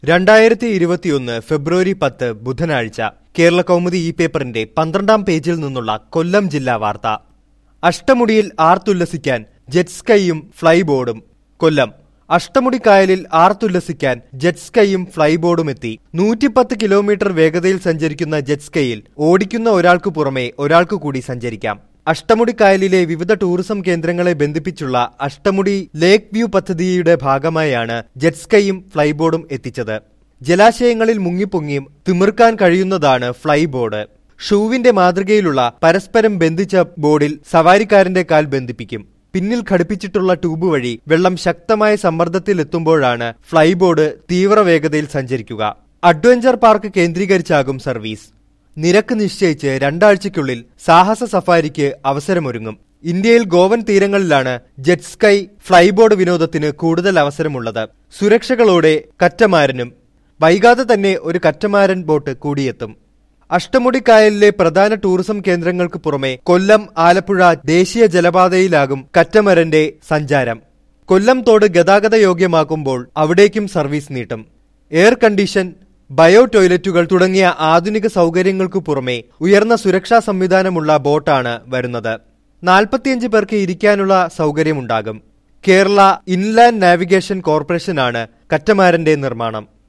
രണ്ടായിരത്തി ഇരുപത്തിയൊന്ന് ഫെബ്രുവരി പത്ത് ബുധനാഴ്ച കേരള കൗമുദി ഈ പേപ്പറിന്റെ പന്ത്രണ്ടാം പേജിൽ നിന്നുള്ള കൊല്ലം ജില്ലാ വാർത്ത അഷ്ടമുടിയിൽ ആർത്തുല്ലസിക്കാൻ ജെറ്റ് സ്കൈയും ഫ്ലൈബോർഡും കൊല്ലം അഷ്ടമുടി കായലിൽ ആർത്തുല്ലസിക്കാൻ ജെറ്റ് സ്കൈയും ഫ്ലൈബോർഡും എത്തി നൂറ്റിപ്പത്ത് കിലോമീറ്റർ വേഗതയിൽ സഞ്ചരിക്കുന്ന ജെറ്റ് സ്കൈയിൽ ഓടിക്കുന്ന ഒരാൾക്ക് പുറമെ ഒരാൾക്ക് കൂടി സഞ്ചരിക്കാം അഷ്ടമുടി കായലിലെ വിവിധ ടൂറിസം കേന്ദ്രങ്ങളെ ബന്ധിപ്പിച്ചുള്ള അഷ്ടമുടി ലേക്ക് വ്യൂ പദ്ധതിയുടെ ഭാഗമായാണ് ജെറ്റ് സ്കൈയും ഫ്ലൈബോർഡും എത്തിച്ചത് ജലാശയങ്ങളിൽ മുങ്ങിപ്പൊങ്ങിയും തിമിർക്കാൻ കഴിയുന്നതാണ് ഫ്ലൈബോർഡ് ഷൂവിന്റെ മാതൃകയിലുള്ള പരസ്പരം ബന്ധിച്ച ബോർഡിൽ സവാരിക്കാരന്റെ കാൽ ബന്ധിപ്പിക്കും പിന്നിൽ ഘടിപ്പിച്ചിട്ടുള്ള ട്യൂബ് വഴി വെള്ളം ശക്തമായ സമ്മർദ്ദത്തിലെത്തുമ്പോഴാണ് ഫ്ലൈബോർഡ് തീവ്രവേഗതയിൽ സഞ്ചരിക്കുക അഡ്വഞ്ചർ പാർക്ക് കേന്ദ്രീകരിച്ചാകും സർവീസ് നിരക്ക് നിശ്ചയിച്ച് രണ്ടാഴ്ചയ്ക്കുള്ളിൽ സാഹസ സഫാരിക്ക് അവസരമൊരുങ്ങും ഇന്ത്യയിൽ ഗോവൻ തീരങ്ങളിലാണ് ജെറ്റ് സ്കൈ ഫ്ലൈബോർഡ് വിനോദത്തിന് കൂടുതൽ അവസരമുള്ളത് സുരക്ഷകളോടെ കറ്റമാരനും വൈകാതെ തന്നെ ഒരു കറ്റമാരൻ ബോട്ട് കൂടിയെത്തും അഷ്ടമുടി കായലിലെ പ്രധാന ടൂറിസം കേന്ദ്രങ്ങൾക്ക് പുറമെ കൊല്ലം ആലപ്പുഴ ദേശീയ ജലപാതയിലാകും കറ്റമരന്റെ സഞ്ചാരം കൊല്ലം തോട് ഗതാഗത യോഗ്യമാക്കുമ്പോൾ അവിടേക്കും സർവീസ് നീട്ടും എയർ കണ്ടീഷൻ ബയോ ടോയ്ലറ്റുകൾ തുടങ്ങിയ ആധുനിക സൗകര്യങ്ങൾക്കു പുറമെ ഉയർന്ന സുരക്ഷാ സംവിധാനമുള്ള ബോട്ടാണ് വരുന്നത് നാൽപ്പത്തിയഞ്ച് പേർക്ക് ഇരിക്കാനുള്ള സൗകര്യമുണ്ടാകും കേരള ഇൻലാൻഡ് നാവിഗേഷൻ കോർപ്പറേഷനാണ് കറ്റമാരന്റെ നിർമ്മാണം